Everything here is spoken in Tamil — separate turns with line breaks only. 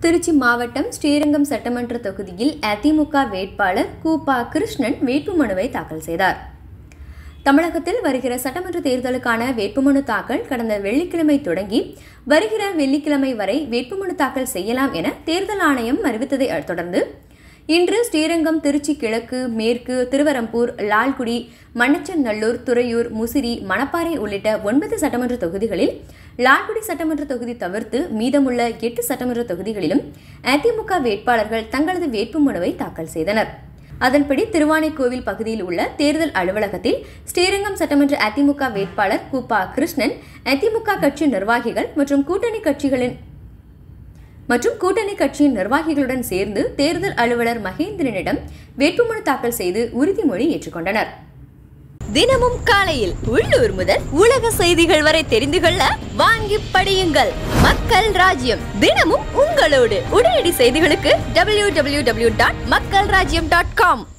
திருச்சி மாவட்டம் ஸ்ரீரங்கம் சட்டமன்ற தொகுதியில் அதிமுக வேட்பாளர் கூபா கிருஷ்ணன் வேட்புமனுவை தாக்கல் செய்தார் தமிழகத்தில் வருகிற சட்டமன்ற தேர்தலுக்கான வேட்புமனு தாக்கல் கடந்த வெள்ளிக்கிழமை தொடங்கி வருகிற வெள்ளிக்கிழமை வரை வேட்புமனு தாக்கல் செய்யலாம் என தேர்தல் ஆணையம் அறிவித்ததை தொடர்ந்து இன்று ஸ்ரீரங்கம் திருச்சி கிழக்கு மேற்கு திருவரம்பூர் லால்குடி மண்ணச்சநல்லூர் துறையூர் முசிறி மணப்பாறை உள்ளிட்ட ஒன்பது சட்டமன்ற தொகுதிகளில் லால்குடி சட்டமன்ற தொகுதி தவிர்த்து மீதமுள்ள எட்டு சட்டமன்ற தொகுதிகளிலும் அதிமுக வேட்பாளர்கள் தங்களது வேட்புமனுவை தாக்கல் செய்தனர் அதன்படி திருவானைக்கோவில் பகுதியில் உள்ள தேர்தல் அலுவலகத்தில் ஸ்ரீரங்கம் சட்டமன்ற அதிமுக வேட்பாளர் கூப்பா கிருஷ்ணன் அதிமுக கட்சி நிர்வாகிகள் மற்றும் கூட்டணி கட்சிகளின் மற்றும் கூட்டணி கட்சியின் நிர்வாகிகளுடன் சேர்ந்து தேர்தல் அலுவலர் மகேந்திரனிடம் வேட்புமனு தாக்கல் செய்து உறுதிமொழி ஏற்றுக்கொண்டனர்
தினமும் காலையில் உள்ளூர் முதல் உலக செய்திகள் வரை தெரிந்து கொள்ள வாங்கி படியுங்கள் மக்கள் ராஜ்யம் தினமும் உங்களோடு உடனடி செய்திகளுக்கு டபிள்யூ டபிள்யூ டபிள்யூ டாட் மக்கள் ராஜ்யம் டாட் காம்